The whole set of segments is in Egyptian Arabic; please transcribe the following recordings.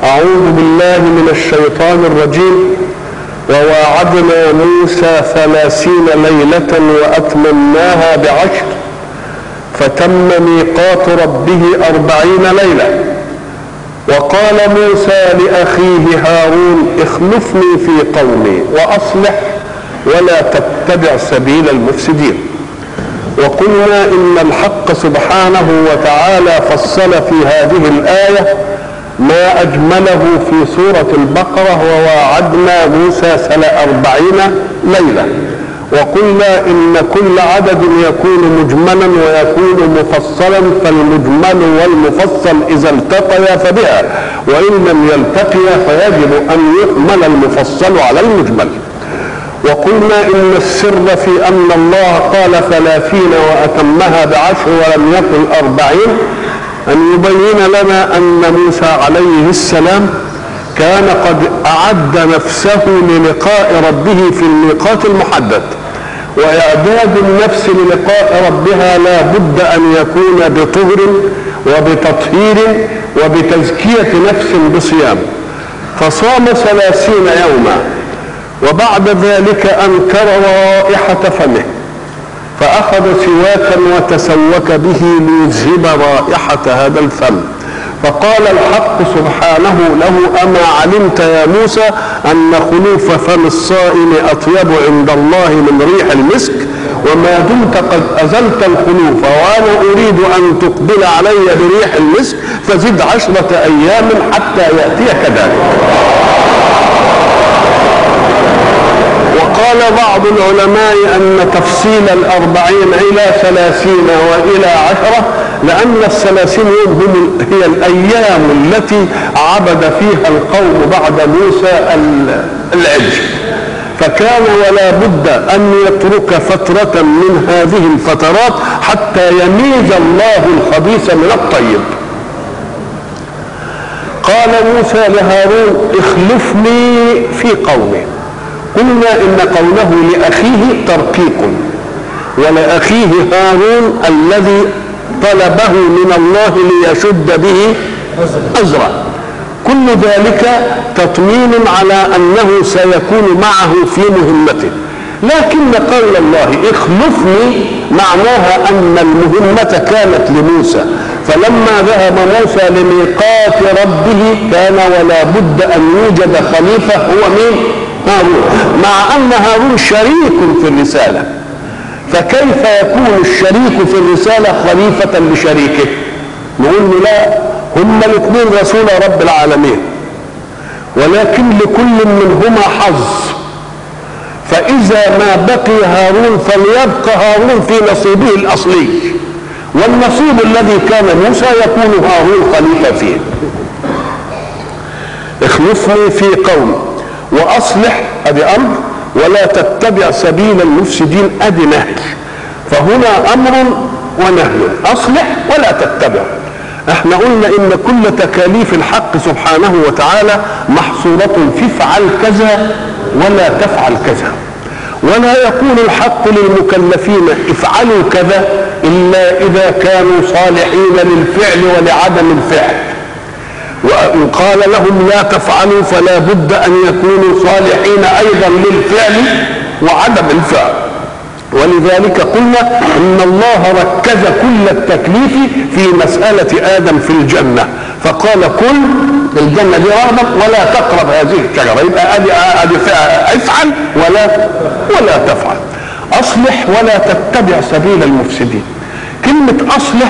أعوذ بالله من الشيطان الرجيم وواعدنا موسى ثلاثين ليلة وأتممناها بعشر فتم ميقات ربه أربعين ليلة وقال موسى لأخيه هارون اخلفني في قومي وأصلح ولا تتبع سبيل المفسدين وقلنا إن الحق سبحانه وتعالى فصل في هذه الآية ما أجمله في سورة البقرة وواعدنا موسى سنة أربعين ليلة وقلنا إن كل عدد يكون مجملا ويكون مفصلا فالمجمل والمفصل إذا التقيا فبها وإن لم يلتقيا فيجب أن يحمل المفصل على المجمل وقلنا إن السر في أن الله قال ثلاثين وأتمها بعشر ولم يكن أربعين أن يبين لنا أن موسى عليه السلام كان قد أعد نفسه للقاء ربه في الميقات المحدد وإعداد النفس للقاء ربها لا بد أن يكون بطهر وبتطهير وبتزكية نفس بصيام فصام ثلاثين يوما وبعد ذلك أنكر رائحة فمه فأخذ سواكا وتسوك به ليذهب رائحة هذا الفم فقال الحق سبحانه له أما علمت يا موسى أن خلوف فم الصائم أطيب عند الله من ريح المسك وما دمت قد أزلت الخلوف وأنا أريد أن تقبل علي بريح المسك فزد عشرة أيام حتى يأتيك ذلك وقال بعض العلماء أن تفصيل الأربعين إلى ثلاثين وإلى عشرة لأن الثلاثين يوم هم هي الأيام التي عبد فيها القوم بعد موسى العجل فكان ولا بد أن يترك فترة من هذه الفترات حتى يميز الله الخبيث من الطيب قال موسى لهارون اخلفني في قومي قلنا ان قوله لاخيه ترقيق ولاخيه هارون الذي طلبه من الله ليشد به ازرا كل ذلك تطمين على انه سيكون معه في مهمته لكن قول الله اخلفني معناها ان المهمه كانت لموسى فلما ذهب موسى لميقات ربه كان ولا بد ان يوجد خليفه هو مين هارون مع ان هارون شريك في الرساله فكيف يكون الشريك في الرساله خليفه لشريكه نقول له لا هما الاثنين رسول رب العالمين ولكن لكل منهما حظ فإذا ما بقي هارون فليبقى هارون في نصيبه الأصلي والنصيب الذي كان موسى يكون هارون خليفة فيه اخلفني في قوم وأصلح أدي أمر ولا تتبع سبيل المفسدين أدي نهي فهنا أمر ونهي أصلح ولا تتبع احنا قلنا ان كل تكاليف الحق سبحانه وتعالى محصورة في افعل كذا ولا تفعل كذا ولا يقول الحق للمكلفين افعلوا كذا الا اذا كانوا صالحين للفعل ولعدم الفعل وان قال لهم لا تفعلوا فلا بد ان يكونوا صالحين ايضا للفعل وعدم الفعل ولذلك قلنا ان الله ركز كل التكليف في مساله ادم في الجنه فقال كل الجنه دي رغبه ولا تقرب هذه الشجره يبقى ادي ادي افعل ولا ولا تفعل اصلح ولا تتبع سبيل المفسدين كلمه اصلح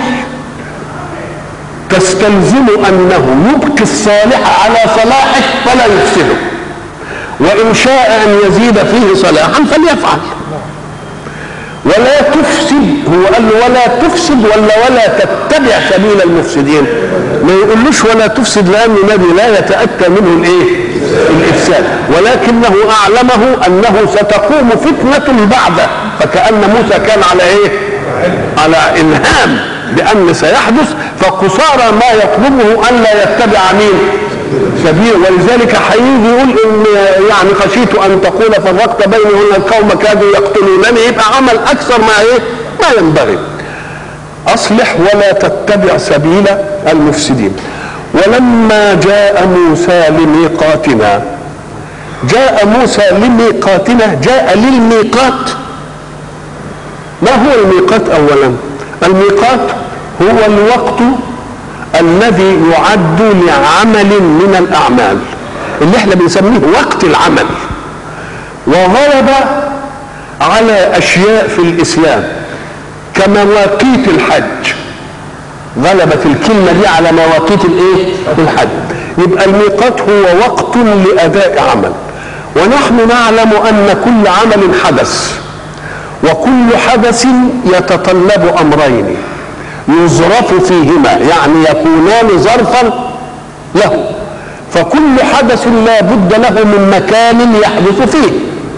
تستلزم انه يبقي الصالح على صلاحه فلا يفسده وان شاء ان يزيد فيه صلاحا فليفعل ولا تفسد هو قال له ولا تفسد ولا ولا تتبع سبيل المفسدين ما يقولوش ولا تفسد لان النبي لا يتاتى منه الايه الافساد ولكنه اعلمه انه ستقوم فتنه بعده فكان موسى كان على ايه على الهام بان سيحدث فقصارى ما يطلبه ان لا يتبع مين سبيل ولذلك هيجي يقول ان يعني خشيت ان تقول فرقت بيني وان القوم كادوا يقتلونني يبقى عمل اكثر ما ايه ما ينبغي اصلح ولا تتبع سبيل المفسدين ولما جاء موسى لميقاتنا جاء موسى لميقاتنا جاء للميقات ما هو الميقات اولا الميقات هو الوقت الذي يعد لعمل من الاعمال اللي احنا بنسميه وقت العمل وغلب على اشياء في الاسلام كمواقيت الحج غلبت الكلمه دي على مواقيت الايه الحج يبقى الميقات هو وقت لاداء عمل ونحن نعلم ان كل عمل حدث وكل حدث يتطلب امرين يظرف فيهما يعني يكونان ظرفا له فكل حدث لا بد له من مكان يحدث فيه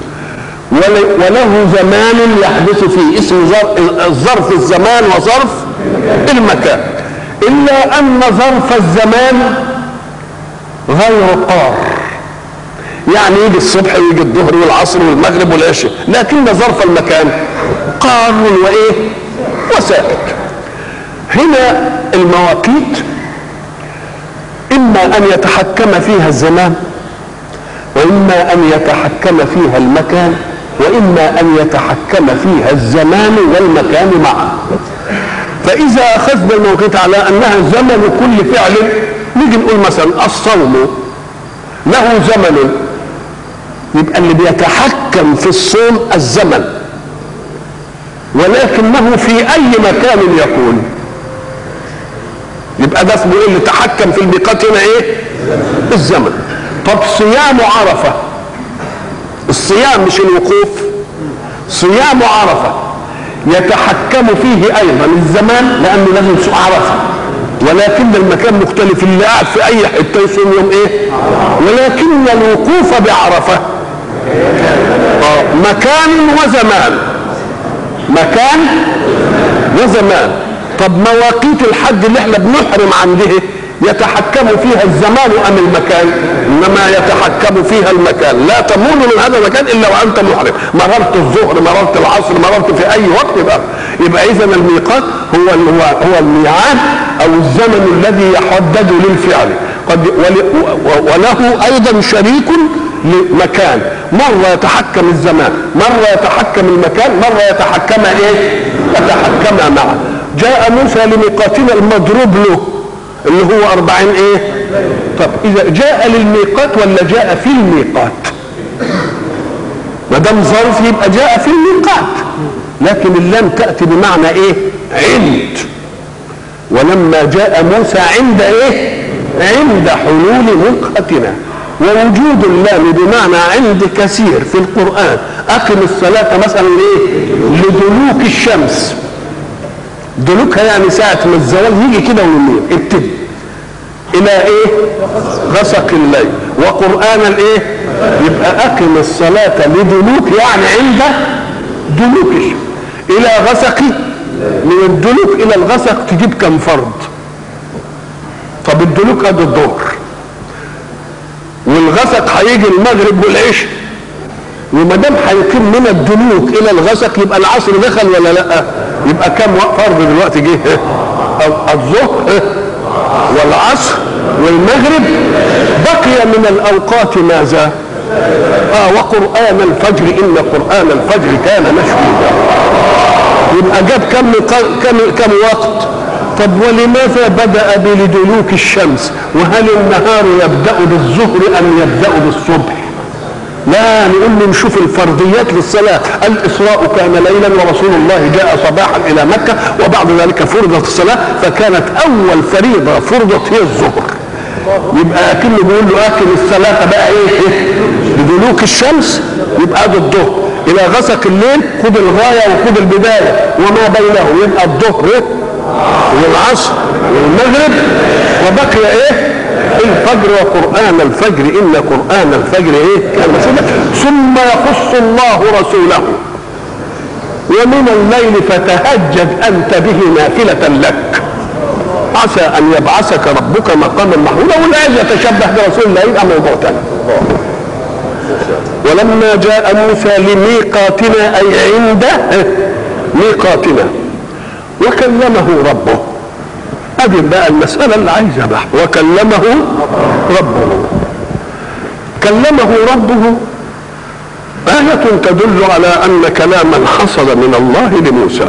وله زمان يحدث فيه اسم ظرف الزمان وظرف المكان إلا أن ظرف الزمان غير قار يعني يجي الصبح ويجي الظهر والعصر والمغرب والعشاء لكن ظرف المكان قار وايه وثابت هنا المواقيت اما ان يتحكم فيها الزمان واما ان يتحكم فيها المكان واما ان يتحكم فيها الزمان والمكان معا فاذا اخذنا الموقيت على انها زمن كل فعل نيجي نقول مثلا الصوم له زمن يبقى اللي بيتحكم في الصوم الزمن ولكنه في اي مكان يكون يبقى ده اسمه ايه اللي تحكم في الميقات هنا ايه الزمن طب صيام عرفه الصيام مش الوقوف صيام عرفه يتحكم فيه ايضا الزمان لانه لازم سوء عرفه ولكن المكان مختلف اللي قاعد في اي حته يصوم يوم ايه ولكن الوقوف بعرفه آه مكان وزمان مكان وزمان طب مواقيت الحج اللي احنا بنحرم عنده يتحكم فيها الزمان ام المكان انما يتحكم فيها المكان لا تمر من هذا المكان الا وانت محرم مررت الظهر مررت العصر مررت في اي وقت يبقى يبقى اذا الميقات هو هو هو الميعاد او الزمن الذي يحدد للفعل قد وله ايضا شريك لمكان مرة يتحكم الزمان مرة يتحكم المكان مرة يتحكم ايه يتحكم معا جاء موسى لميقاتنا المضروب له اللي هو أربعين ايه طب اذا جاء للميقات ولا جاء في الميقات ما دام ظرف يبقى جاء في الميقات لكن اللام تاتي بمعنى ايه عند ولما جاء موسى عند ايه عند حلول ميقاتنا ووجود اللام بمعنى عند كثير في القرآن أقم الصلاة مثلا لإيه؟ لدلوك الشمس دلوكها يعني ساعة ما الزوال يجي كده ويمين ابتدي إلى إيه؟ غسق الليل وقرآن الإيه؟ يبقى أقم الصلاة لدلوك يعني عند دلوك الشمس إلى غسق من الدلوك إلى الغسق تجيب كم فرض؟ طب الدلوك هذا الظهر والغسق هيجي المغرب والعشاء وما دام هيقيم من الدلوك الى الغسق يبقى العصر دخل ولا لا؟ يبقى كم فرض دلوقتي جه؟ الظهر والعصر والمغرب بقي من الاوقات ماذا؟ اه وقران الفجر ان قران الفجر كان مشهودا يبقى جاب كم كم كم وقت؟ طب ولماذا بدأ بلدلوك الشمس وهل النهار يبدأ بالظهر أم يبدأ بالصبح لا نقول له نشوف الفرضيات للصلاة الإسراء كان ليلا ورسول الله جاء صباحا إلى مكة وبعد ذلك فرضت الصلاة فكانت أول فريضة فرضت هي الظهر يبقى أكنه بيقول له أكل الصلاة بقى إيه بدلوك الشمس يبقى ده الظهر إلى غسق الليل خد الغاية وخد البداية وما بينه يبقى الظهر والعصر والمغرب وبقي ايه الفجر وقرآن الفجر إن قرآن الفجر ايه كان مسؤولا ثم يخص الله رسوله ومن الليل فتهجد أنت به نافلة لك عسى أن يبعثك ربك مقاما محمودا ولا يتشبه برسول الله يبقى موضوع ثاني ولما جاء موسى لميقاتنا أي عند ميقاتنا وكلمه ربه ادي بقى المساله اللي عايزها بحث وكلمه ربه كلمه ربه آية تدل على أن كلاما حصل من الله لموسى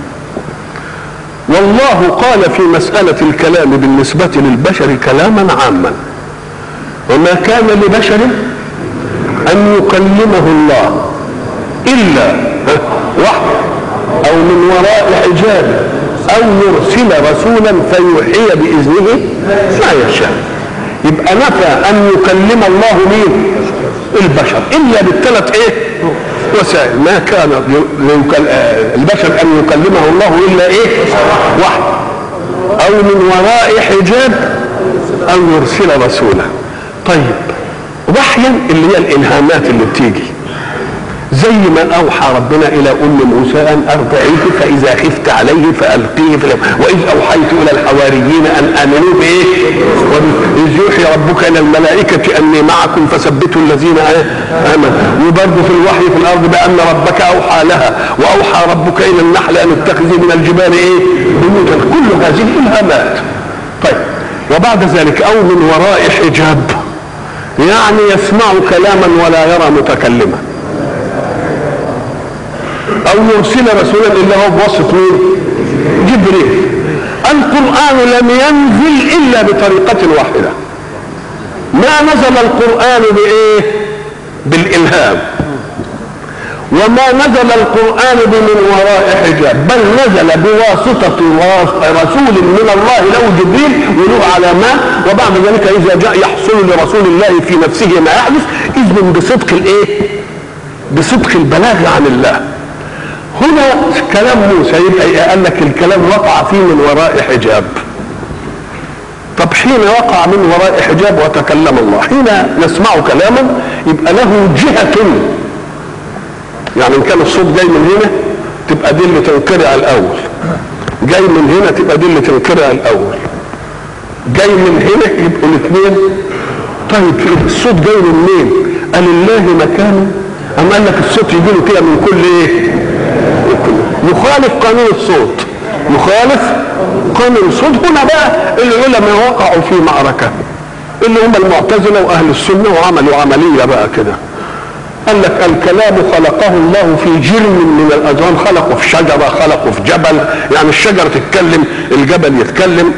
والله قال في مسألة الكلام بالنسبة للبشر كلاما عاما وما كان لبشر أن يكلمه الله إلا وحده أو من وراء حجاب أو يرسل رسولا فيوحي بإذنه ما يشاء يبقى نفى أن يكلم الله مين البشر إلا بالثلاث إيه وسائل ما كان البشر أن يكلمه الله إلا إيه وحده أو من وراء حجاب أو يرسل رسولا طيب وحيا اللي هي الإلهامات اللي بتيجي زي ما اوحى ربنا الى ام موسى ان ارضعيه فاذا خفت عليه فالقيه في واذ اوحيت الى الحواريين ان امنوا بايه؟ واذ يوحي ربك الى الملائكه اني معكم فثبتوا الذين امنوا وبرضه في الوحي في الارض بان ربك اوحى لها واوحى ربك الى النحل ان اتخذي من الجبال ايه؟ بيوتا كل هذه الهامات طيب وبعد ذلك او من وراء حجاب يعني يسمع كلاما ولا يرى متكلما او يرسل رسولا الا هو بواسطه مين؟ جبريل القران لم ينزل الا بطريقه واحده ما نزل القران بايه بالالهام وما نزل القرآن من وراء حجاب بل نزل بواسطة رسول من الله له جبريل وله علامات وبعد ذلك إذا جاء يحصل لرسول الله في نفسه ما يحدث إذن بصدق الإيه؟ بصدق البلاغ عن الله هنا كلام موسى يبقى قال لك الكلام وقع فيه من وراء حجاب طب حين وقع من وراء حجاب وتكلم الله حين نسمع كلاما يبقى له جهة يعني ان كان الصوت جاي من هنا تبقى دي اللي تنقرع الاول جاي من هنا تبقى دي اللي تنقرع الاول جاي من هنا يبقوا الاثنين طيب الصوت جاي من مين قال الله مكانه أم قال لك الصوت يجي له كده من كل ايه يخالف قانون الصوت يخالف قانون الصوت هنا بقى العلماء وقعوا في معركة اللي هم المعتزلة وأهل السنة وعملوا عملية بقى كده قال لك الكلام خلقه الله في جرم من الأجرام خلقه في شجرة خلقه في جبل يعني الشجرة تتكلم الجبل يتكلم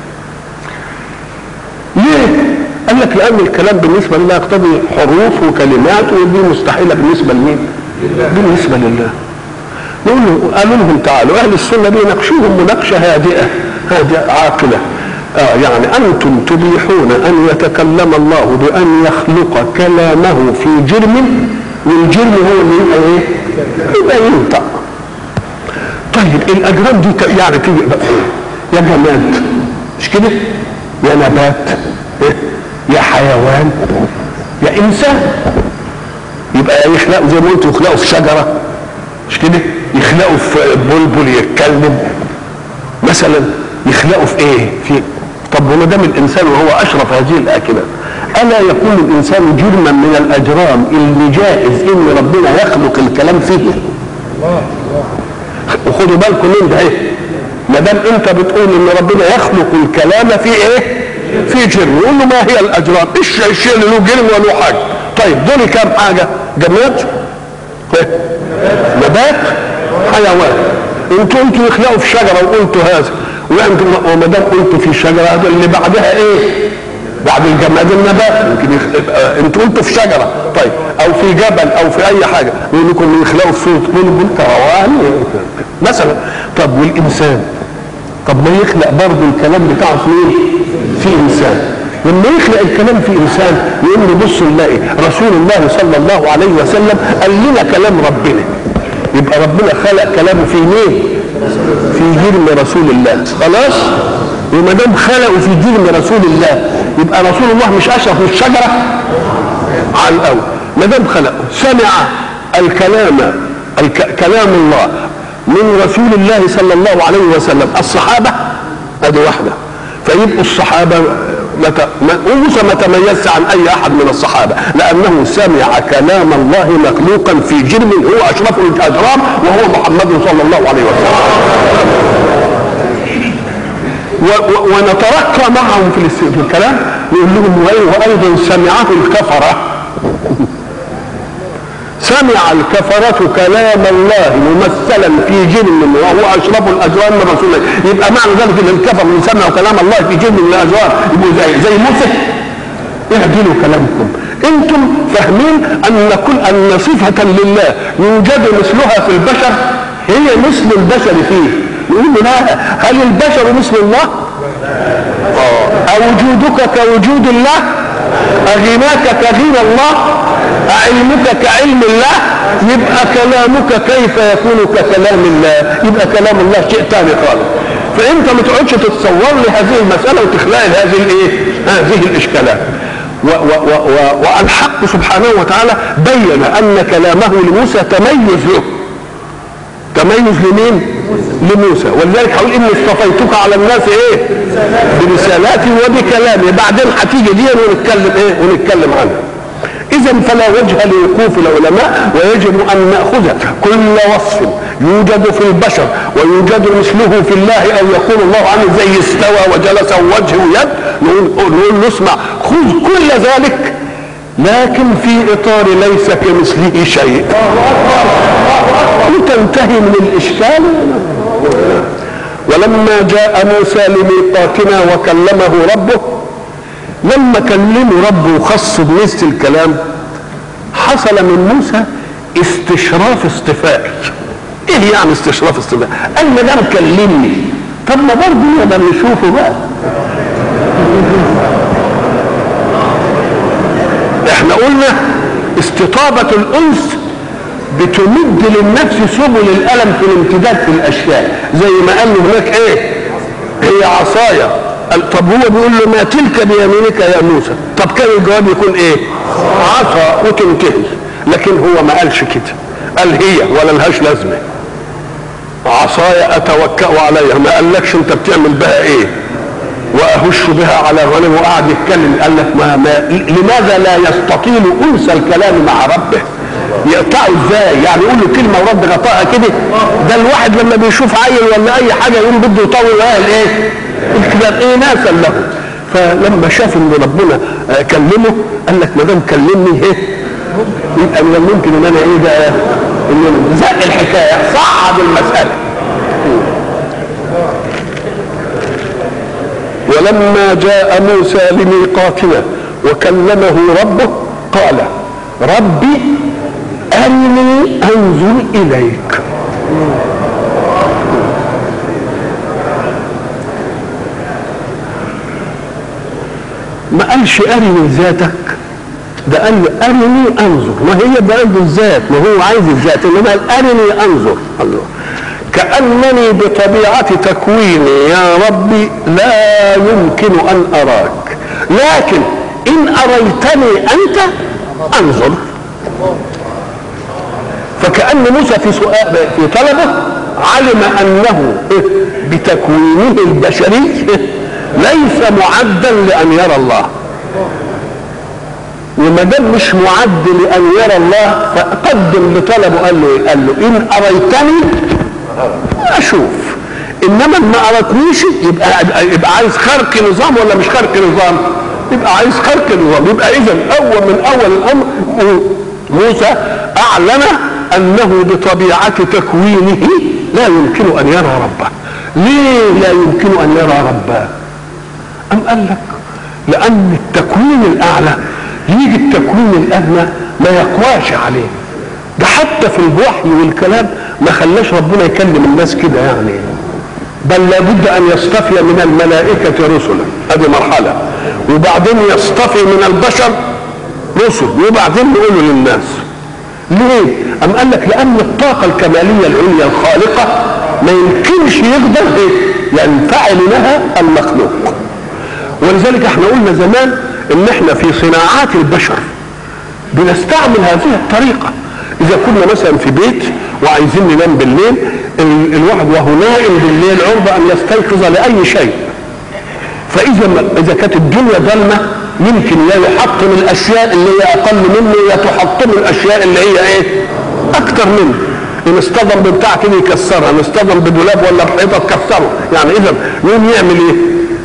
ليه؟ قال لك لأن الكلام بالنسبة لله يقتضي حروف وكلمات ودي مستحيلة بالنسبة لمين؟ بالنسبة لله نقول له قالوا لهم تعالوا اهل السنه بيناقشوهم مناقشه هادئه هادئه عاقله آه يعني انتم تبيحون ان يتكلم الله بان يخلق كلامه في جرم والجرم هو اللي يبقى ايه؟ يبقى ينطق طيب الاجرام دي يعني تيجي يا جماد مش كده؟ يا نبات يا حيوان يا انسان يبقى يخلقوا زي ما قلت يخلقوا في شجره مش كده يخلقوا في بلبل يتكلم مثلا يخلقوا في ايه في طب وما دام الانسان وهو اشرف هذه الاكلات الا يكون الانسان جرما من الاجرام اللي جائز ان ربنا يخلق الكلام فيه وخدوا بالكم من ده ايه ما دام انت بتقول ان ربنا يخلق الكلام في ايه في جرم يقول له ما هي الاجرام ايش الشيء اللي له جرم وله حاجه طيب دول كام حاجه جماد نبات حيوان انتوا قلتوا يخلقوا في شجره وقلتوا هذا وانتم وما دام قلتوا في شجره اللي بعدها ايه؟ بعد الجماد النبات يمكن يخلق انتوا قلتوا في شجره طيب او في جبل او في اي حاجه يقول لكم يخلقوا في صوت بلبل كروان مثلا طب والانسان طب ما يخلق برضه الكلام بتاعه في ايه؟ في انسان لما يخلق الكلام في انسان يقول له بص نلاقي رسول الله صلى الله عليه وسلم قال لنا كلام ربنا يبقى ربنا خلق كلامه في مين؟ في جرم رسول الله خلاص؟ وما دام خلقه في جرم رسول الله يبقى رسول الله مش اشرف من الشجره على الاول ما دام خلقه سمع الكلام الك... كلام الله من رسول الله صلى الله عليه وسلم الصحابه ادي واحده فيبقوا الصحابه مت... موسى ما تميزش عن اي احد من الصحابه لانه سمع كلام الله مخلوقا في جرم هو اشرف الاجرام وهو محمد صلى الله عليه وسلم و- و- ونترقى معهم في الاست- في الكلام نقول لهم وأي- وايضا سمعه الكفره سمع الكفرة كلام الله ممثلا في جن وهو أشرف الأزواج من رسول الله يبقى معنى ذلك أن الكفر اللي سمعوا كلام الله في جن من الأزواج يبقوا زي زي موسى اعدلوا كلامكم انتم فاهمين ان كل ان صفه لله يوجد مثلها في البشر هي مثل البشر فيه يقول لا هل البشر مثل الله؟ آه. أوجودك كوجود الله؟ أغناك كغنى الله؟ أعلمك كعلم الله؟ يبقى كلامك كيف يكون ككلام الله؟ يبقى كلام الله شيء ثاني خالص. فأنت ما تقعدش تتصور لي هذه المسألة وتخلق لي هذه الإيه؟ هذه الإشكالات. و و و و والحق سبحانه وتعالى بين أن كلامه لموسى تميز له. تميز لمين؟ لموسى ولذلك هقول اني اصطفيتك على الناس ايه؟ برسالاتي وبكلامي بعدين هتيجي دي ونتكلم ايه؟ ونتكلم عنها. اذا فلا وجه لوقوف العلماء ويجب ان ناخذ كل وصف يوجد في البشر ويوجد مثله في الله او يقول الله عنه زي استوى وجلس ووجه ويد نقول نقول نسمع خذ كل ذلك لكن في اطار ليس كمثله شيء وتنتهي من الاشكال ولما جاء موسى لميقاتنا وكلمه ربه لما كلمه ربه وخص بمثل الكلام حصل من موسى استشراف اصطفائي ايه يعني استشراف اصطفائي قال ما دام كلمني طب ما برضه نقدر نشوفه بقى احنا قلنا استطابة الأنس بتمد للنفس سبل الألم في الامتداد في الأشياء زي ما قال له هناك ايه هي عصايا قال طب هو بيقول له ما تلك بيمينك يا موسى طب كان الجواب يكون ايه عصا وتنتهي لكن هو ما قالش كده قال هي ولا لهاش لازمه عصايا اتوكا عليها ما قالكش انت بتعمل بها ايه واهش بها على غنم وقعد يتكلم قال لك ما, ما لماذا لا يستطيل انس الكلام مع ربه يقطعه ازاي يعني يقول له كلمه ورد غطاها كده ده الواحد لما بيشوف عيل ولا اي حاجه يقوم بده يطول وياهل ايه الكلام ايه ناسا له فلما شاف ان ربنا آه، كلمه قال لك ما دام كلمني ايه يبقى من الممكن ان انا ايه بقى ان أنا زق الحكايه صعب المساله ولما جاء موسى لميقاتنا وكلمه ربه قال ربي أرني أنظر إليك ما قالش أرني ذاتك ده قال له أرني أنظر ما هي ده عنده الذات ما هو عايز الذات إنما قال أرني أنظر الله كأنني بطبيعة تكويني يا ربي لا يمكن أن أراك لكن إن أريتني أنت أنظر فكأن موسى في سؤال في طلبه علم أنه بتكوينه البشري ليس معدا لأن يرى الله وما دام مش معد لأن يرى الله فقدم لطلبه قال له إيه؟ قال له إن أريتني اشوف انما ما اردنيش يبقى يبقى عايز خرق نظام ولا مش خرق نظام يبقى عايز خرق نظام يبقى اذا اول من اول الامر موسى اعلن انه بطبيعه تكوينه لا يمكن ان يرى ربه ليه لا يمكن ان يرى ربه ام قال لك لان التكوين الاعلى يجي التكوين الادنى ما يقواش عليه ده حتى في الوحي والكلام ما خلاش ربنا يكلم الناس كده يعني بل لابد ان يصطفي من الملائكه رسلا هذه مرحله وبعدين يصطفي من البشر رسل وبعدين يقولوا للناس ليه؟ أم قال لك لأن الطاقة الكمالية العليا الخالقة ما يمكنش يقدر إيه؟ ينفعل لها المخلوق ولذلك احنا قلنا زمان ان احنا في صناعات البشر بنستعمل هذه الطريقة إذا كنا مثلا في بيت وعايزين ننام بالليل ال- الواحد وهو نائم بالليل عرضة أن يستيقظ لأي شيء فإذا ما- إذا كانت الدنيا ضلمة يمكن يا يحطم الأشياء اللي هي أقل منه يا تحطم الأشياء اللي هي إيه؟ أكتر منه إن اصطدم ببتاع كده يكسرها، إن اصطدم بدولاب ولا بحيطة تكسره، يعني إذا يقوم يعمل إيه؟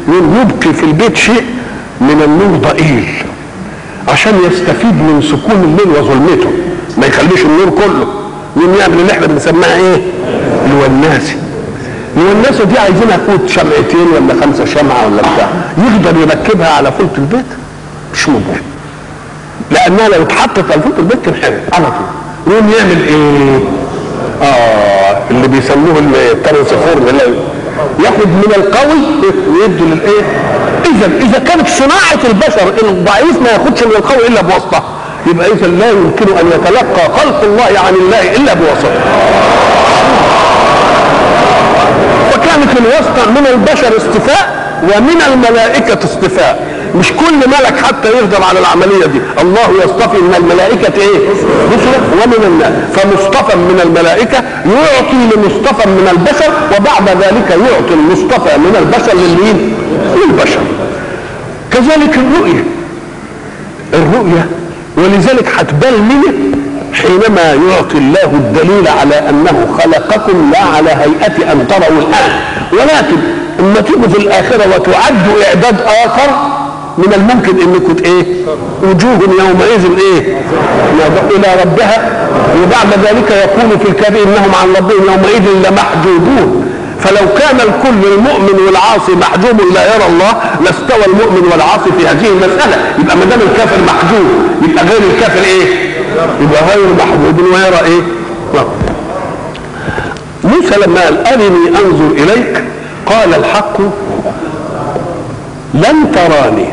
يبقي في البيت شيء من النور ضئيل عشان يستفيد من سكون الليل وظلمته ما يخليش النور كله مين يعمل اللي احنا بنسميها ايه الوناسه الوناسه دي عايزينها قوت شمعتين ولا خمسه شمعه ولا بتاع يقدر يركبها على فوط البيت مش ممكن لانها لو اتحطت على فوط البيت تنحرق على طول يقوم يعمل ايه اه اللي بيسموه الترانسفورم اللي ياخد من القوي ويدي للايه اذا اذا كانت صناعه البشر الضعيف ما ياخدش من القوي الا بواسطه يبقى اذا لا يمكن ان يتلقى خلق الله عن الله الا بواسطه وكانت الواسطه من البشر استفاء ومن الملائكه استفاء مش كل ملك حتى يقدر على العمليه دي الله يصطفي من الملائكه ايه رسلا ومن الناس فمصطفى من الملائكه يعطي لمصطفى من البشر وبعد ذلك يعطي المصطفى من البشر للمين للبشر كذلك الرؤيه الرؤيه ولذلك هتبان لنا حينما يعطي الله الدليل على انه خلقكم لا على هيئه ان تروا الان ولكن اما تيجوا في الاخره وتعدوا اعداد اخر من الممكن انكم ايه وجوه يومئذ ايه الى ربها وبعد ذلك يقول في الكتاب انهم عن ربهم يومئذ لمحجوبون فلو كان الكل المؤمن والعاصي محجوب لا يرى الله لاستوى المؤمن والعاصي في هذه المساله يبقى ما دام الكافر محجوب يبقى غير الكافر ايه يبقى غير محجوب ويرى ايه موسى لما قال ارني انظر اليك قال الحق لن تراني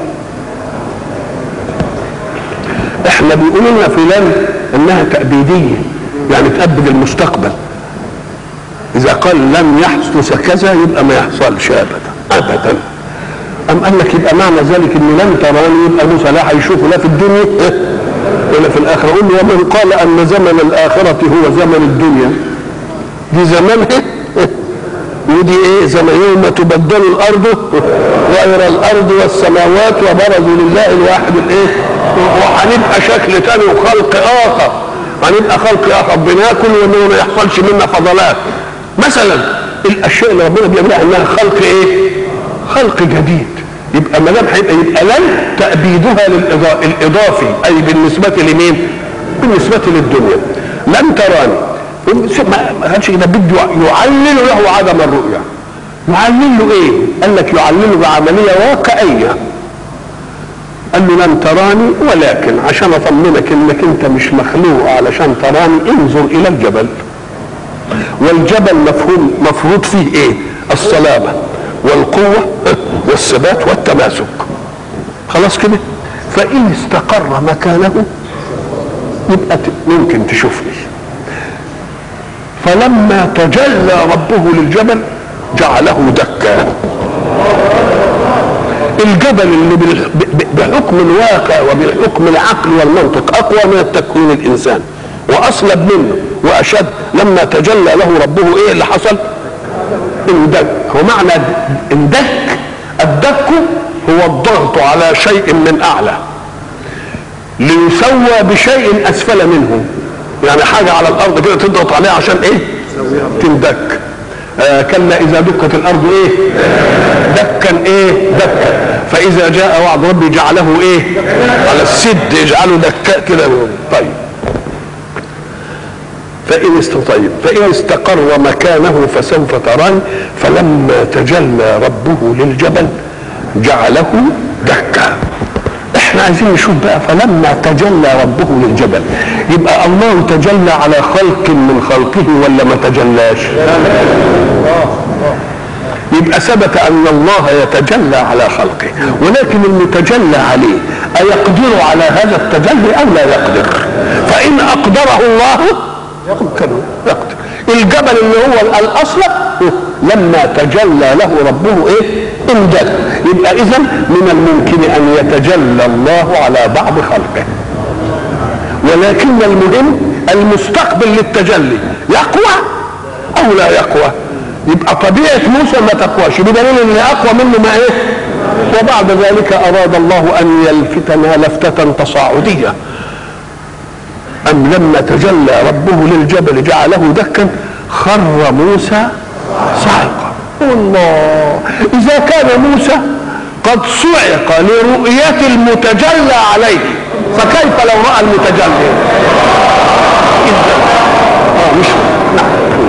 احنا بيقولوا لنا فلان انها تأبيدية يعني تأبد المستقبل اذا قال لن يحدث كذا يبقى ما يحصلش ابدا ابدا ام قال لك يبقى معنى ذلك ان لن تراني يبقى موسى لا هيشوفه لا في الدنيا ولا في الاخره قول له ومن قال ان زمن الاخره هو زمن الدنيا دي زمان ودي ايه زي يوم تبدل الارض غير الارض والسماوات وبرزوا لله الواحد الايه وهنبقى شكل تاني وخلق اخر هنبقى خلق اخر بناكل وانه ما يحصلش منا فضلات مثلا الاشياء اللي ربنا بيعملها انها خلق ايه خلق جديد يبقى ما دام هيبقى يبقى لن تأبيدها للإضافي أي بالنسبة لمين؟ بالنسبة للدنيا لن تراني ما قالش كده بده يعلل له عدم الرؤيا يعلل له ايه قال لك يعلله بعمليه واقعيه قال له لن تراني ولكن عشان اطمنك انك انت مش مخلوق علشان تراني انظر الى الجبل والجبل مفهوم مفروض فيه ايه الصلابه والقوه والثبات والتماسك خلاص كده فان استقر مكانه يبقى ممكن تشوفني فلما تجلى ربه للجبل جعله دكا الجبل اللي بحكم الواقع وبحكم العقل والمنطق اقوى من التكوين الانسان واصلب منه واشد لما تجلى له ربه ايه اللي حصل اندك ومعنى اندك الدك هو الضغط على شيء من اعلى ليسوى بشيء اسفل منه يعني حاجه على الارض كده تضغط عليها عشان ايه تندك آه كلا اذا دكت الارض ايه دكا ايه دكا فاذا جاء وعد ربي جعله ايه على السد يجعله دكاء كده طيب فإن طيب فإن استقر مكانه فسوف تراني فلما تجلى ربه للجبل جعله دكا احنا عايزين نشوف بقى فلما تجلى ربه للجبل يبقى الله تجلى على خلق من خلقه ولا ما تجلاش يبقى ثبت ان الله يتجلى على خلقه ولكن المتجلى عليه ايقدر على هذا التجلي او لا يقدر فان اقدره الله يمكن يقدر الجبل اللي هو الاصلب لما تجلى له ربه ايه امدد يبقى اذا من الممكن ان يتجلى الله على بعض خلقه ولكن المهم المستقبل للتجلي يقوى او لا يقوى يبقى طبيعه موسى ما تقواش بدليل ان اقوى منه ما ايه وبعد ذلك اراد الله ان يلفتنا لفته تصاعديه أم لما تجلى ربه للجبل جعله دكا خر موسى صعقا الله إذا كان موسى قد صعق لرؤية المتجلى عليه فكيف لو رأى المتجلي آه مش نعم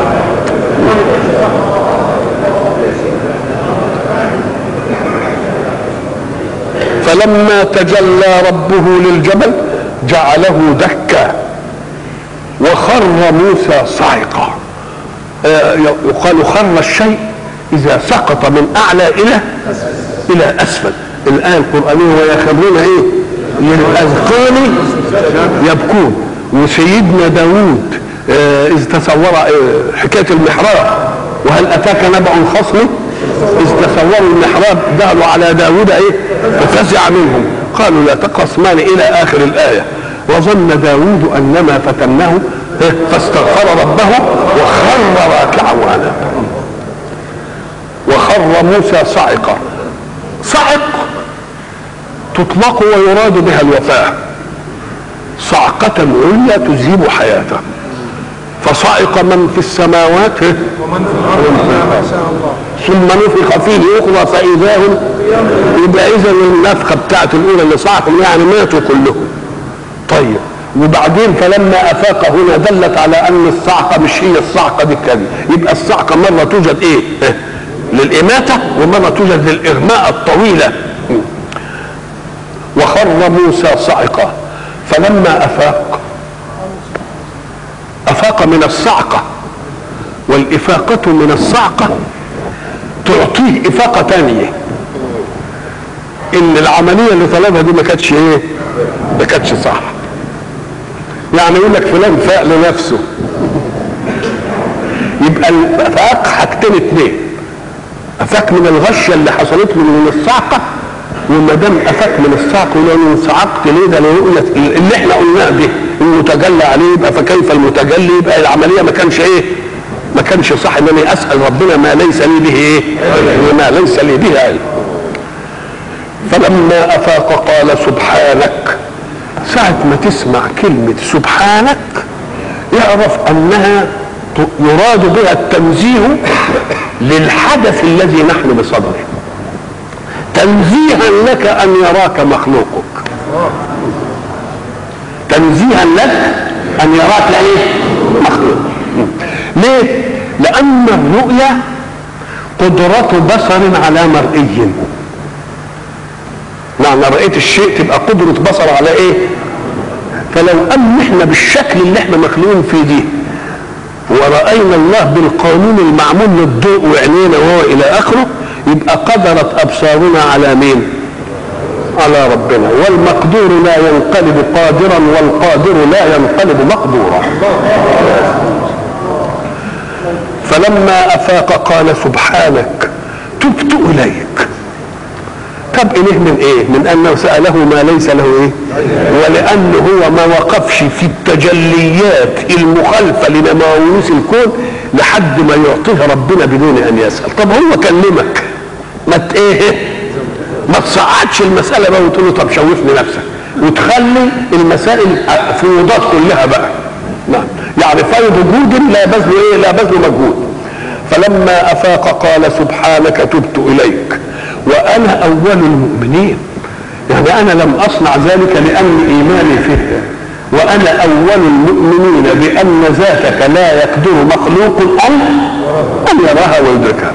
فلما تجلى ربه للجبل جعله دكا وخر موسى صعقا آه، يقال خر الشيء اذا سقط من اعلى الى الى اسفل الايه القرانيه ويخرون ايه للاذقان يبكون وسيدنا داوود آه، اذ تصور آه، حكايه المحراب وهل اتاك نبع الخصم اذ تصوروا المحراب دخلوا على داوود ايه ففزع منهم قالوا لا تقسمان الى اخر الايه وظن داود انما فتناه إيه؟ فاستغفر ربه وخر راكعا واناب وخر موسى صعقا صعق تطلق ويراد بها الوفاه صعقة عليا تذهب حياته فصعق من في السماوات إيه؟ ومن في الارض الا ما شاء الله ثم نفخ فيه اخرى فاذا هم يبقى اذا النفخه بتاعت الاولى اللي صعقوا يعني ماتوا كلهم طيب وبعدين فلما افاق هنا دلت على ان الصعقه مش هي الصعقه دي كده يبقى الصعقه مره توجد ايه؟ إيه؟ للاماته ومره توجد للاغماء الطويله وخر موسى صعقا فلما افاق افاق من الصعقه والافاقه من الصعقه تعطيه افاقه ثانيه ان العمليه اللي طلبها دي ما كانتش ايه ما كانتش صح يعني يقول لك فلان فاق لنفسه يبقى الافاق حاجتين اتنين افاك من الغشه اللي حصلت له من الصعقه وما دام افاك من الصعقه ولو صعقت ليه ده لرؤيه اللي احنا قلناه ده المتجلى عليه يبقى فكيف المتجلي يبقى العمليه ما كانش ايه ما كانش صح انني اسال ربنا ما ليس لي به ايه ما ليس لي به علم فلما افاق قال سبحانك ساعة ما تسمع كلمة سبحانك يعرف انها ت- يراد بها التنزيه للحدث الذي نحن بصدده تنزيها لك ان يراك مخلوقك تنزيها لك ان يراك ايه مخلوق ليه لان الرؤيا قدرة بصر على مرئي معنى رأيت الشيء تبقى قدرة بصر على ايه فلو ان احنا بالشكل اللي احنا مخلوقين فيه دي ورأينا الله بالقانون المعمول للضوء وعينينا وهو الى اخره يبقى قدرت ابصارنا على مين على ربنا والمقدور لا ينقلب قادرا والقادر لا ينقلب مقدورا فلما افاق قال سبحانك تبت اليك طب اليه من ايه من انه ساله ما ليس له ايه ولانه هو ما وقفش في التجليات المخالفه لنماويس الكون لحد ما يعطيها ربنا بدون ان يسال طب هو كلمك ما ت- ايه ما تصعدش المساله بقى وتقول له طب شوفني نفسك وتخلي المسائل فيوضات كلها بقى نعم يعني فيض وجود لا بذل ايه لا بذل مجهود فلما افاق قال سبحانك تبت اليك وانا اول المؤمنين يعني انا لم اصنع ذلك لان ايماني فيه وانا اول المؤمنين بان ذاتك لا يقدر مخلوق ان ان يراها ويدركها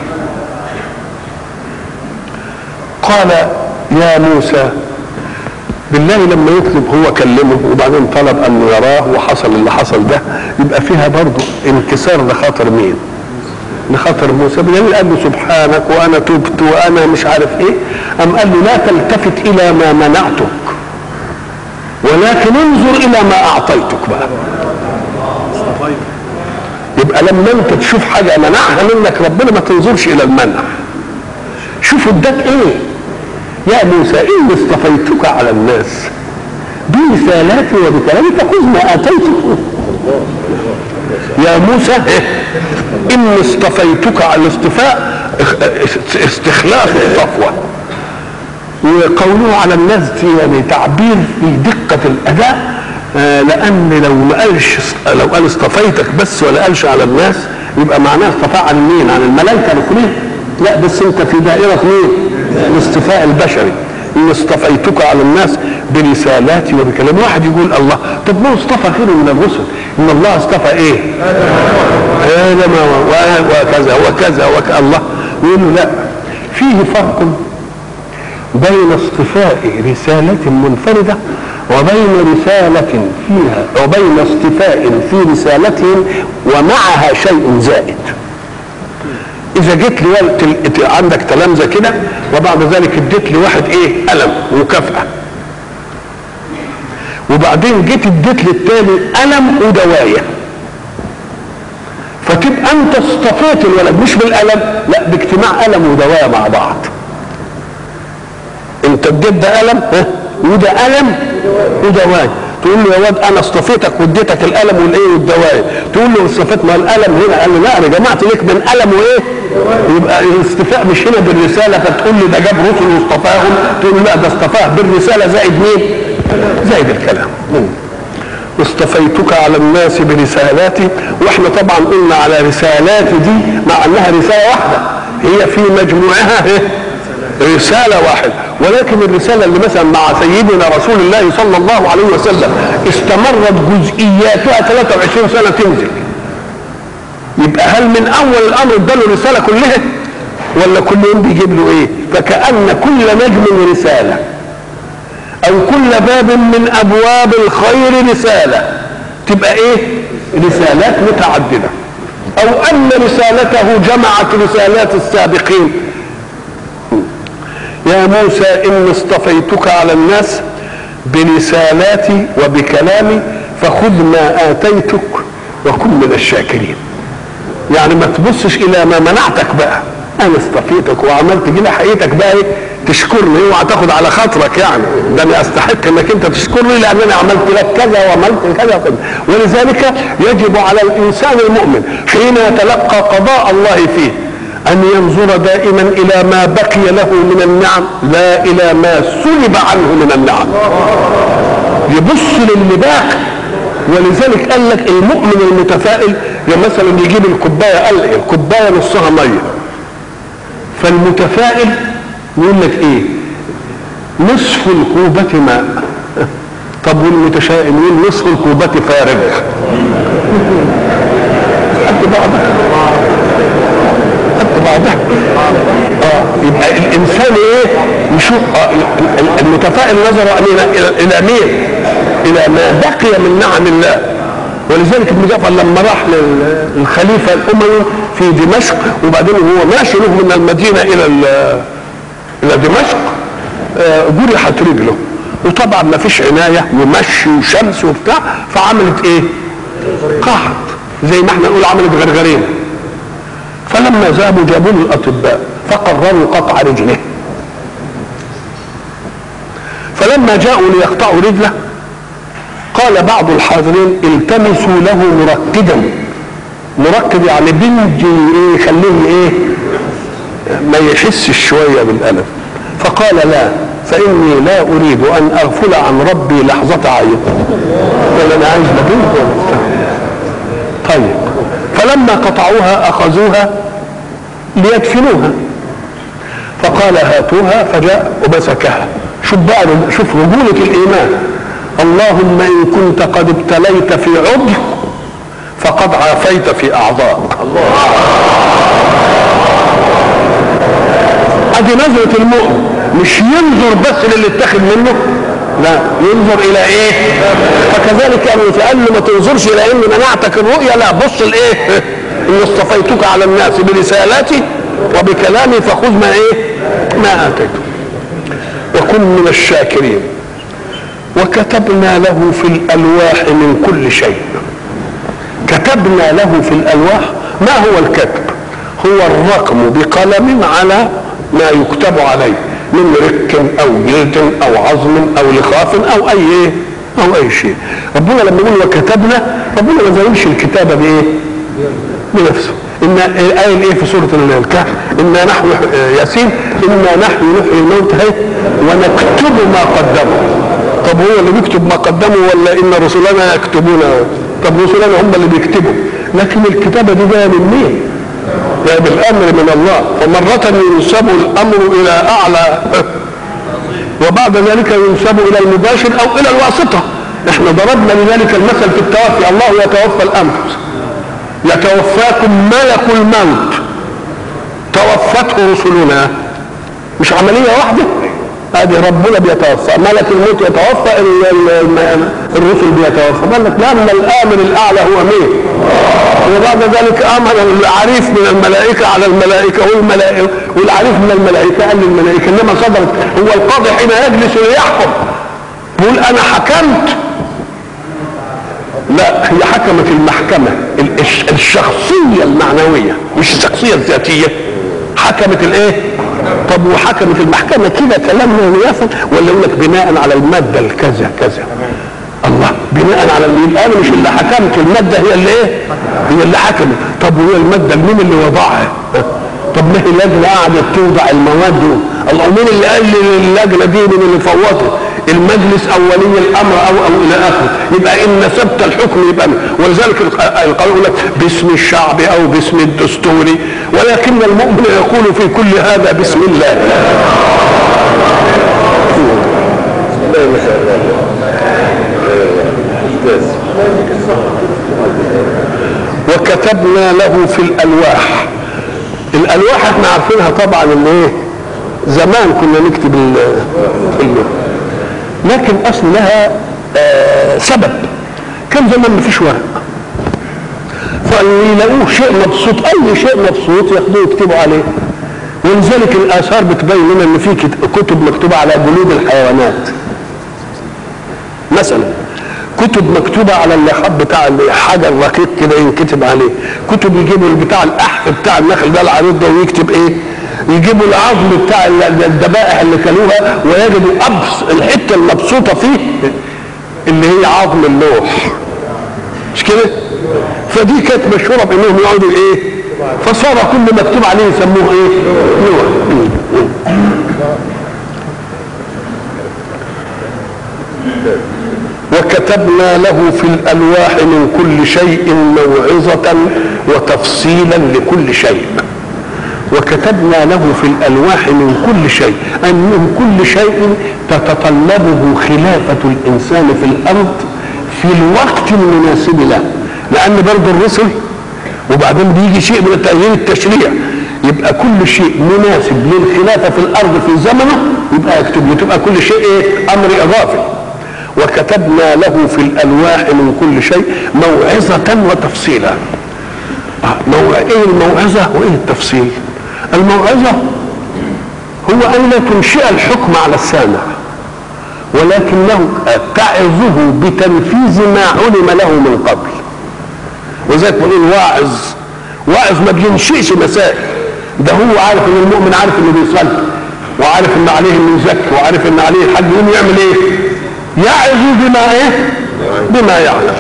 قال يا موسى بالله لما يطلب هو كلمه وبعدين طلب انه يراه وحصل اللي حصل ده يبقى فيها برضه انكسار لخاطر مين؟ لخاطر موسى بالله قال له سبحانك وانا تبت وانا مش عارف ايه ام قال له لا تلتفت الى ما منعتك ولكن انظر الى ما اعطيتك بقى يبقى لما انت تشوف حاجه منعها منك ربنا ما تنظرش الى المنع شوف اداك ايه يا موسى اني اصطفيتك على الناس برسالاتي وبكلامي فخذ ما اتيتك يا موسى اني اصطفيتك على الاصطفاء استخلاف الصفوه وقوله على الناس يعني تعبير في دقه الاداء آه، لان لو ما قالش لو قال اصطفيتك بس ولا قالش على الناس يبقى معناه اصطفاء عن مين؟ عن الملائكه الاثنين لا بس انت في دائره مين؟ الاصطفاء البشري ان اصطفيتك على الناس برسالاتي وبكلامي واحد يقول الله طب ما اصطفى غيره من الرسل ان الله اصطفى ايه ادم وكذا وكذا وكذا الله يقول له لا فيه فرق بين اصطفاء رسالة منفردة وبين رسالة فيها وبين اصطفاء في رسالتهم ومعها شيء زائد اذا جيت لي عندك تلامذه كده وبعد ذلك اديت لي واحد ايه قلم مكافاه وبعدين جيت اديت للتاني قلم ودوايه فتبقى انت اصطفيت الولد مش بالقلم لا باجتماع قلم ودوايه مع بعض انت اديت ده قلم ها وده قلم ودوايه تقول له يا واد انا اصطفيتك واديتك القلم والايه والدوايه تقول له اصطفيت ما القلم هنا قال له لا انا جمعت لك من قلم وايه يبقى الاصطفاء مش هنا بالرساله فتقول لي ده جاب رسل واصطفاهم تقول له لا ده اصطفاه بالرساله زائد مين؟ زائد الكلام اصطفيتك على الناس برسالاتي واحنا طبعا قلنا على رسالاتي دي مع انها رساله واحده هي في مجموعها رساله واحده ولكن الرساله اللي مثلا مع سيدنا رسول الله صلى الله عليه وسلم استمرت جزئياتها 23 سنه تنزل يبقى هل من اول الامر اداله الرساله كلها ولا كل يوم بيجيب له ايه فكأن كل نجم رساله او كل باب من ابواب الخير رساله تبقى ايه رسالات متعدده او ان رسالته جمعت رسالات السابقين يا موسى إني اصطفيتك على الناس برسالاتي وبكلامي فخذ ما آتيتك وكن من الشاكرين يعني ما تبصش إلى ما منعتك بقى أنا اصطفيتك وعملت كده حقيقتك بقى إيه تشكرني اوعى تاخد على خاطرك يعني ده انا استحق انك انت تشكرني لان انا عملت لك كذا وعملت كذا وكذا ولذلك يجب على الانسان المؤمن حين يتلقى قضاء الله فيه أن ينظر دائما إلى ما بقي له من النعم لا إلى ما سلب عنه من النعم يبص للي باقي ولذلك قال لك المؤمن المتفائل يعني مثلا يجيب الكوبايه قال الكوبايه نصها ميه فالمتفائل يقول لك ايه نصف الكوبة ماء طب والمتشائم يقول نصف الكوبة فارغ قد بعضها قد بعضها اه يبقى الانسان ايه يشوف آه المتفائل نظر الى الى مين الى ما بقي من نعم الله ولذلك ابن جعفر لما راح للخليفه الاموي في دمشق وبعدين هو ماشي له من المدينه الى الى دمشق جرحت رجله وطبعا ما فيش عنايه ومشي وشمس وبتاع فعملت ايه؟ قحط زي ما احنا نقول عملت غرغرين فلما ذهبوا جابوا له الاطباء فقرروا قطع رجله فلما جاءوا ليقطعوا رجله قال بعض الحاضرين التمسوا له مركدا مركد يعني بنج ايه يخليه ايه ما يحسش شويه بالالم فقال لا فاني لا اريد ان اغفل عن ربي لحظه عين قال انا عايز لا بنت ولا طيب فلما قطعوها اخذوها ليدفنوها فقال هاتوها فجاء ومسكها شوف بقى شوف رجولة الإيمان اللهم إن كنت قد ابتليت في عضو فقد عافيت في أعضاء ادي نظرة المؤمن مش ينظر بس للي اتخذ منه لا ينظر الى ايه فكذلك ان قال له ما تنظرش الى اني منعتك الرؤيا لا بص لايه اني اصطفيتك على الناس برسالاتي وبكلامي فخذ ما ايه ما اتيته وكن من الشاكرين وكتبنا له في الالواح من كل شيء كتبنا له في الالواح ما هو الكتب هو الرقم بقلم على ما يكتب عليه من رك او جلد او عظم او لخاف او اي ايه او اي شيء ربنا لما يقول وكتبنا ربنا ما ظلمش الكتابه بايه بنفسه ان الايه ايه في سوره الكهف انا نحن ياسين انا نحن نحيي الموت هي ونكتب ما قدموا طب هو اللي بيكتب ما قدموا ولا ان رسلنا يكتبون طب رسلنا هم اللي بيكتبوا لكن الكتابه دي جايه من مين؟ يعني بالامر من الله فمرة ينسب الامر الى اعلى وبعد ذلك ينسب الى المباشر او الى الواسطة احنا ضربنا لذلك المثل في التوفي الله يتوفى الانفس يتوفاكم ملك الموت توفته رسلنا مش عملية واحدة ادي ربنا بيتوفى ملك الموت يتوفى ال- ال- الم- الرسل بيتوفى قال لك لان الامر الاعلى هو مين وبعد ذلك امر العريف من الملائكه على الملائكه والملائكه والعريف من الملائكه قال للملائكه انما صدرت هو القاضي حين يجلس ليحكم يقول انا حكمت لا هي حكمت المحكمة ال- الش- الشخصية المعنوية مش الشخصية الذاتية حكمت الايه طب وحكمت المحكمة كده كلام يفهم ولا يقول لك بناء على المادة الكذا كذا الله بناء على اللي يبقى انا مش اللي حكمت المادة هي اللي ايه هي اللي حكمت طب وهي المادة مين اللي وضعها طب ما هي لجنة قعدت توضع المواد دول الله مين اللي قال لي اللجنة دي من اللي فوتها المجلس او ولي الامر او او الى اخره يبقى ان نسبت الحكم يبقى من. ولذلك الق- القانون يقول لك باسم الشعب او باسم الدستوري ولكن المؤمن يقول في كل هذا بسم الله وكتبنا له في الالواح الالواح احنا عارفينها طبعا اللي ايه زمان كنا نكتب ال- اللوح لكن اصل لها آه سبب كان زمان مفيش ورق فيلاقوه شيء مبسوط اي شيء مبسوط ياخدوه يكتبوا عليه ولذلك الاثار بتبين لنا ان في كت- كتب مكتوبه على جلود الحيوانات مثلا كتب مكتوبه على اللحاف بتاع حجر رقيق كده ينكتب عليه كتب يجيبوا بتاع الاحف بتاع النخل ده العريض ده ويكتب ايه يجيبوا العظم بتاع ال- الذبائح اللي كلوها ويجدوا ابس الحته المبسوطه فيه اللي هي عظم اللوح مش كده فدي كانت مشهوره بانهم يقعدوا ايه فصار كل مكتوب عليه يسموه ايه لوح وكتبنا له في الالواح من كل شيء موعظه وتفصيلا لكل شيء وكتبنا له في الالواح من كل شيء ان من كل شيء تتطلبه خلافه الانسان في الارض في الوقت المناسب له لان برضه الرسل وبعدين بيجي شيء من تغيير التشريع يبقى كل شيء مناسب للخلافه في الارض في زمنه يبقى يكتب له تبقى كل شيء ايه امر اضافي وكتبنا له في الالواح من كل شيء موعظه وتفصيلا آه، مو... ايه الموعظه وايه التفصيل الموعظه هو ان لا تنشئ الحكم على السامع ولكنه تعظه بتنفيذ ما علم له من قبل وذلك بنقول واعظ واعظ ما بينشئش مسائل ده هو عارف ان المؤمن عارف انه بيصلي وعارف ان عليه انه يزكي وعارف ان عليه الحج يقوم يعمل ايه؟ يعظ بما ايه؟ بما يعلم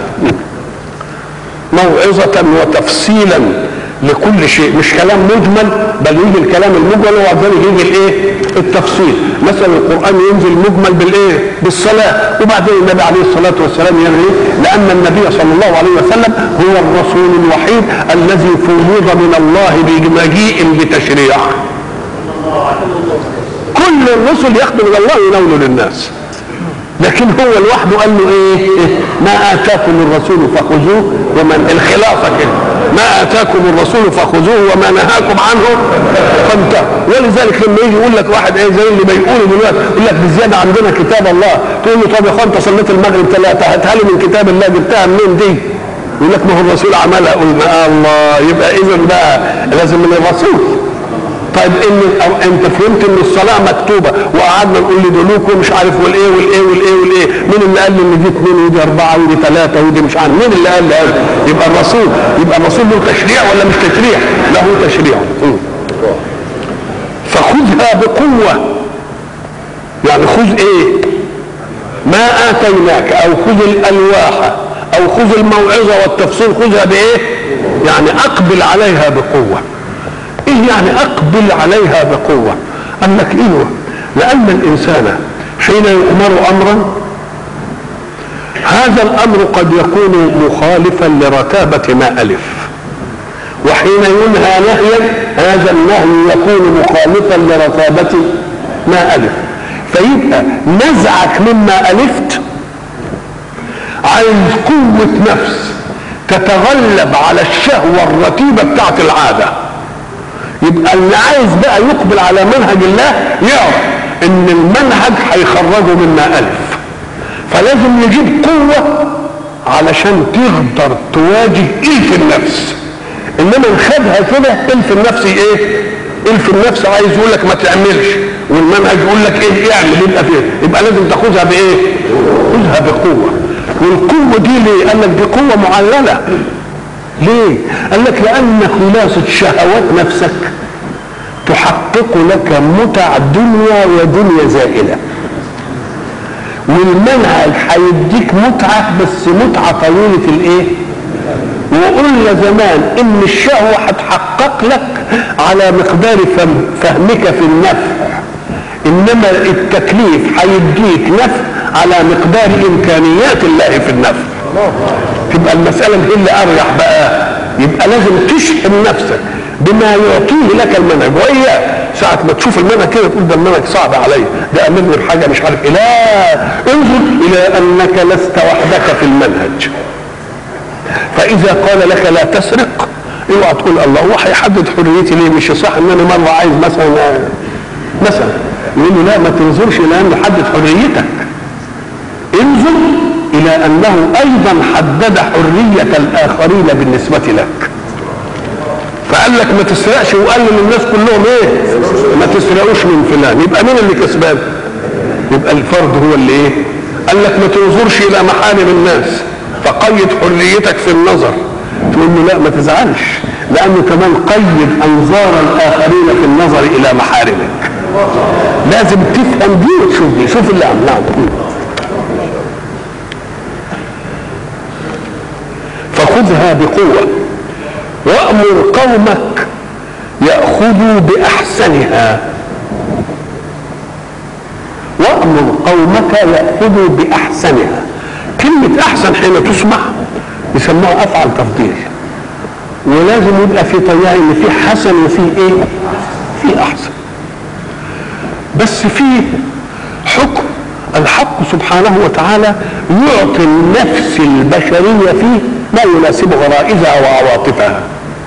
موعظة وتفصيلا لكل شيء مش كلام مجمل بل يجي الكلام المجمل وبعد ذلك يجي الايه؟ التفصيل مثلا القرآن ينزل مجمل بالايه؟ بالصلاة وبعدين النبي عليه الصلاة والسلام ينهي لأن النبي صلى الله عليه وسلم هو الرسول الوحيد الذي فوض من الله بمجيء بتشريع كل الرسل ياخذوا من الله وينولوا للناس لكن هو لوحده قال له ايه ما اتاكم الرسول فخذوه ومن الخلافه كده ما اتاكم الرسول فخذوه وما نهاكم عنه فانتهوا ولذلك لما يجي يقول لك واحد ايه زي اللي بيقولوا دلوقتي يقول لك بالزياده عندنا كتاب الله تقول له طب يا اخوان انت صليت المغرب ثلاثه هاتها لي من كتاب الله جبتها منين دي؟ يقول لك ما هو الرسول عملها قلنا آه الله يبقى اذا بقى لازم من الرسول طيب ان أو انت فهمت ان الصلاه مكتوبه وقعدنا نقول لدلوك ومش عارف والايه والايه والايه والايه مين اللي قال لي ان دي اثنين ودي اربعه ودي ثلاثه ودي مش عارف مين اللي قال لي هذا يبقى الرسول يبقى الرسول له تشريع ولا مش تشريع؟ له تشريع م. فخذها بقوه يعني خذ ايه؟ ما اتيناك او خذ الالواح او خذ الموعظه والتفصيل خذها بايه؟ يعني اقبل عليها بقوه ايه يعني اقبل عليها بقوة قال لك ايوه لان الانسان حين يؤمر امرا هذا الامر قد يكون مخالفا لرتابة ما الف وحين ينهى نهيا هذا النهي يكون مخالفا لرتابة ما ألف فيبقى نزعك مما ألفت عايز قوة نفس تتغلب على الشهوة الرتيبة بتاعت العادة يبقى اللي عايز بقى يقبل على منهج الله يعرف ان المنهج هيخرجه مما ألف فلازم يجيب قوة علشان تقدر تواجه إلف النفس انما نخدها كده الف النفس ايه الف النفس عايز يقول لك ما تعملش والمنهج يقول لك ايه اعمل يبقى فيه يبقى لازم تاخذها بايه خذها بقوه والقوه دي ليه قال لك دي قوه معلله ليه قال لك لان خلاصه شهوات نفسك تحقق لك متع دنيا ودنيا زائله والمنهج هيديك متعه بس متعه طويله الايه وقلنا زمان ان الشهوة هتحقق لك على مقدار فهم فهمك في النفع انما التكليف هيديك نفع على مقدار امكانيات الله في النفع تبقى المسألة دي اللي ارجح بقى يبقى لازم تشحن نفسك بما يعطيه لك المنهج واياك ساعة ما تشوف المنهج كده تقول ده المنهج صعب عليا ده امرني بحاجة مش عارف إيه لا انظر الى انك لست وحدك في المنهج فاذا قال لك لا تسرق اوعى تقول الله هو هيحدد حريتي ليه مش صح ان انا مره عايز مثلا مثلا يقول له لا ما تنظرش الى انه حدد حريتك انظر الى انه ايضا حدد حريه الاخرين بالنسبه لك فقال لك ما تسرقش وقال للناس كلهم ايه ما تسرقوش من فلان يبقى مين اللي كسبان يبقى الفرد هو اللي ايه قال لك ما تنظرش الى محارم الناس فقيد حريتك في النظر تقول له لا ما تزعلش لانه كمان قيد انظار الاخرين في النظر الى محارمك لازم تفهم دي وتشوف دي شوف اللي عم نعم فخذها بقوة وأمر قومك يأخذوا بأحسنها وأمر قومك يأخذوا بأحسنها كلمة أحسن حين تسمع يسموها أفعل تفضيل ولازم يبقى في طيها إن في حسن وفي إيه؟ في أحسن بس في حكم الحق سبحانه وتعالى يعطي النفس البشرية فيه ما يناسب غرائزها وعواطفها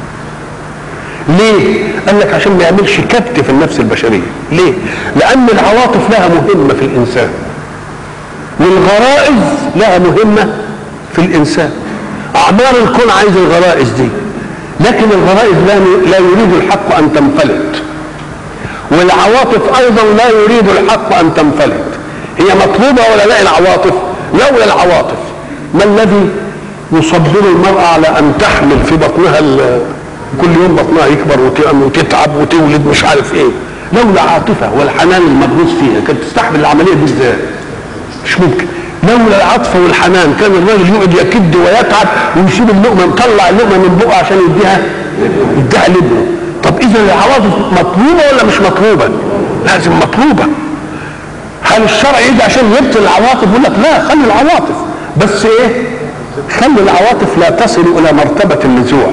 ليه؟ قال لك عشان ما يعملش كبت في النفس البشرية ليه؟ لأن العواطف لها مهمة في الإنسان والغرائز لها مهمة في الإنسان أعمار الكون عايز الغرائز دي لكن الغرائز لا, لا يريد الحق أن تنفلت والعواطف أيضا لا يريد الحق أن تنفلت هي مطلوبة ولا لا العواطف لولا العواطف ما الذي يصبر المرأة على أن تحمل في بطنها كل يوم بطنها يكبر وتتعب وتولد مش عارف ايه لولا عاطفة والحنان المغروس فيها كانت تستحمل العملية دي ازاي مش ممكن لولا العطف والحنان كان الراجل يقعد يكد ويتعب ويسيب اللقمه مطلع اللقمه من بقه عشان يديها يديها لابنه طب اذا العواطف مطلوبه ولا مش مطلوبه؟ لازم مطلوبه هل الشرع يجي عشان يبطل العواطف يقول لك لا خلي العواطف بس ايه؟ خلي العواطف لا تصل الى مرتبه النزوع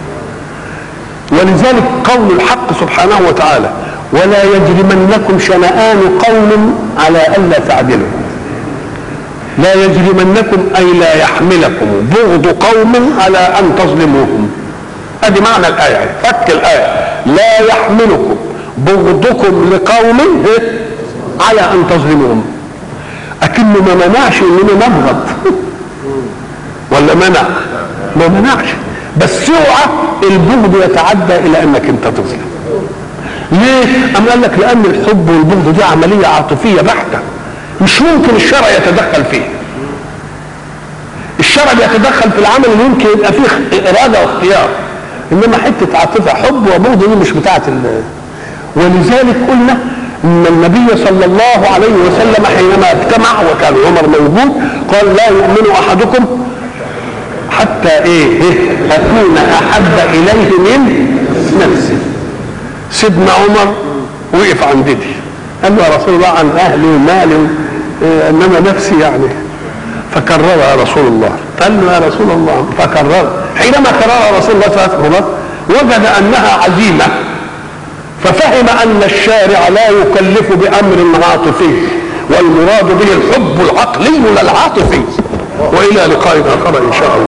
ولذلك قول الحق سبحانه وتعالى ولا يجرمنكم شنآن قوم على ألا تعدلوا لا يجرمنكم أي لا يحملكم بغض قوم على أن تظلموهم ادي معنى الآية فك الآية لا يحملكم بغضكم لقوم على أن تظلموهم أكنه ما منعش إننا نبغض ولا منع ما منعش بس اوعى البغض يتعدى إلى أنك أنت تظلم ليه؟ أم قال لك لأن الحب والبغض دي عملية عاطفية بحتة مش ممكن الشرع يتدخل فيه الشرع بيتدخل في العمل اللي يمكن يبقى فيه إرادة واختيار إنما حتة عاطفة حب وبغض دي مش بتاعة ولذلك قلنا ان النبي صلى الله عليه وسلم حينما اجتمع وكان عمر موجود قال لا يؤمن احدكم حتى ايه, إيه اكون احب اليه من نفسه سيدنا عمر وقف عند دي قال له يا رسول الله عن اهلي ومالي إيه انما نفسي يعني فكررها رسول الله قال له يا رسول الله فكرر حينما كررها رسول الله ثلاث مرات وجد انها عزيمه ففهم ان الشارع لا يكلف بامر عاطفي والمراد به الحب العقلي لا العاطفي والى لقاء اخر ان شاء الله